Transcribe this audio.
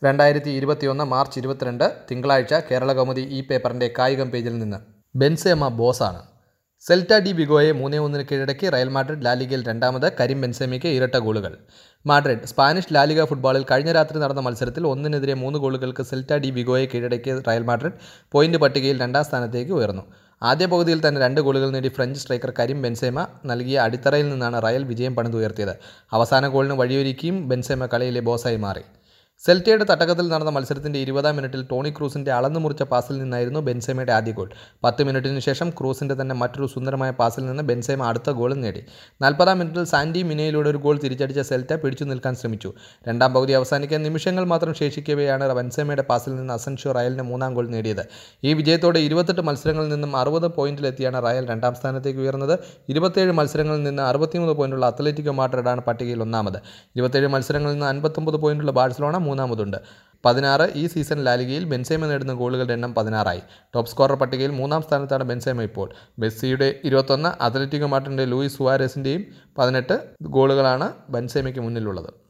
രണ്ടായിരത്തി ഇരുപത്തിയൊന്ന് മാർച്ച് ഇരുപത്തിരണ്ട് തിങ്കളാഴ്ച കേരള കൗമുദി ഈ പേപ്പറിൻ്റെ കായികം പേജിൽ നിന്ന് ബെൻസേമ ബോസാണ് സെൽറ്റ ഡി വിഗോയെ മൂന്നേ ഒന്നിന് കീഴടക്കി റയൽ മാഡ്രിഡ് ലാലിഗയിൽ രണ്ടാമത് കരീം ബെൻസേമയ്ക്ക് ഇരട്ട ഗോളുകൾ മാഡ്രിഡ് സ്പാനിഷ് ലാലിഗ ഫുട്ബോളിൽ കഴിഞ്ഞ രാത്രി നടന്ന മത്സരത്തിൽ ഒന്നിനെതിരെ മൂന്ന് ഗോളുകൾക്ക് സെൽറ്റ ഡി വിഗോയെ കീഴടക്കിയ റയൽ മാഡ്രിഡ് പോയിന്റ് പട്ടികയിൽ രണ്ടാം സ്ഥാനത്തേക്ക് ഉയർന്നു ആദ്യ പകുതിയിൽ തന്നെ രണ്ട് ഗോളുകൾ നേടി ഫ്രഞ്ച് സ്ട്രൈക്കർ കരീം ബെൻസേമ നൽകിയ അടിത്തറയിൽ നിന്നാണ് റയൽ വിജയം പണിതുയർത്തിയത് അവസാന ഗോളിന് വഴിയൊരുക്കിയും ബെൻസേമ കളിയിലെ ബോസായി മാറി സെൽറ്റയുടെ തട്ടകത്തിൽ നടന്ന മത്സരത്തിന്റെ ഇരുപതാം മിനിറ്റിൽ ടോണി ക്രൂസിന്റെ അളന്നു മുറിച്ച പാസിൽ നിന്നായിരുന്നു ബെൻസേമയുടെ ആദ്യ ഗോൾ പത്ത് മിനിറ്റിന് ശേഷം ക്രൂസിന്റെ തന്നെ മറ്റൊരു സുന്ദരമായ പാസിൽ നിന്ന് ബെൻസേമ അടുത്ത ഗോളും നേടി നാൽപ്പതാം മിനിറ്റിൽ സാൻഡി മിനയിലൂടെ ഒരു ഗോൾ തിരിച്ചടിച്ച സെൽറ്റ പിടിച്ചു നിൽക്കാൻ ശ്രമിച്ചു രണ്ടാം പകുതി അവസാനിക്കാൻ നിമിഷങ്ങൾ മാത്രം ശേഷിക്കവെയാണ് ബെൻസേമയുടെ പാസിൽ നിന്ന് അസൻഷ്യോ റയലിന് മൂന്നാം ഗോൾ നേടിയത് ഈ വിജയത്തോടെ ഇരുപത്തെട്ട് മത്സരങ്ങളിൽ നിന്നും അറുപത് പോയിന്റിലെത്തിയാണ് റയൽ രണ്ടാം സ്ഥാനത്തേക്ക് ഉയർന്നത് ഇരുപത്തേഴ് മത്സരങ്ങളിൽ നിന്ന് അറുപത്തിമൂന്ന് പോയിന്റുള്ള അത്ലറ്റിക്കോ മാഡ്രിഡാണ് പട്ടികയിൽ ഒന്നാമത് ഇരുപത്തേഴ് മത്സരങ്ങളിൽ നിന്ന് അൻപത്തൊമ്പത് പോയിന്റുള്ള ബാഴ്സലോണ മൂന്നാമതുണ്ട് പതിനാറ് ഈ സീസൺ ലാലിഗയിൽ ബെൻസേമ നേടുന്ന ഗോളുകളുടെ എണ്ണം പതിനാറായി ടോപ്പ് സ്കോറർ പട്ടികയിൽ മൂന്നാം സ്ഥാനത്താണ് ബെൻസേമ ഇപ്പോൾ മെസ്സിയുടെ ഇരുപത്തൊന്ന് അത്ലറ്റിക്കോ മാർട്ടിൻ്റെ ലൂയിസ് സുവാരസിൻ്റെയും പതിനെട്ട് ഗോളുകളാണ് ബെൻസേമയ്ക്ക് മുന്നിലുള്ളത്